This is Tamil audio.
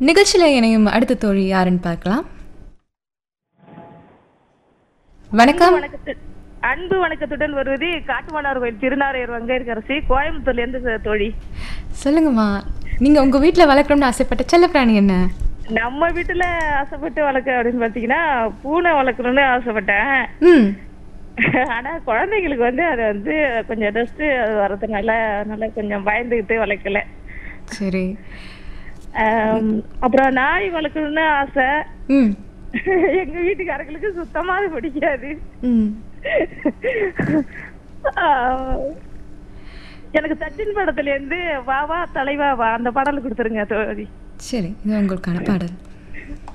நிகழ்ச்சியில் இணையும் அடுத்த தோழி யாருன்னு பார்க்கலாம் வணக்கம் வணக்கத்து அன்பு வணக்கத்துடன் வருவது காட்டுமன்னார் கோயில் திருநாரையர் வங்கையரசி கோயம்புத்தூர்ல இருந்து ச- தோழி சொல்லுங்கம்மா நீங்க உங்க வீட்டில் வளர்க்கணும்னு ஆசைப்பட்ட செல்லப்பிராணி என்ன நம்ம வீட்டுல ஆசைப்பட்டு வளர்க்க அப்படின்னு பாத்தீங்கன்னா பூனை வளர்க்கணும்னு ஆசைப்பட்டேன் ம் ஆனா குழந்தைங்களுக்கு வந்து அது வந்து கொஞ்சம் டஸ்ட் அது வர்றதுனால அதனால கொஞ்சம் பயந்துகிட்டு வளர்க்கல சரி ஆம், அப்புறம் நாய் வளர்க்கணும்னு ஆசை ம் எங்க வீட்டுக்காரங்களுக்கு சுத்தமா அது பிடிக்காது ம் ஆ, எனக்கு சச்சின் படத்துல இருந்து வா வா தலைவா வா அந்த பாடல் கொடுத்துருங்க தோழி சரி இது உங்களுக்கான பாடல்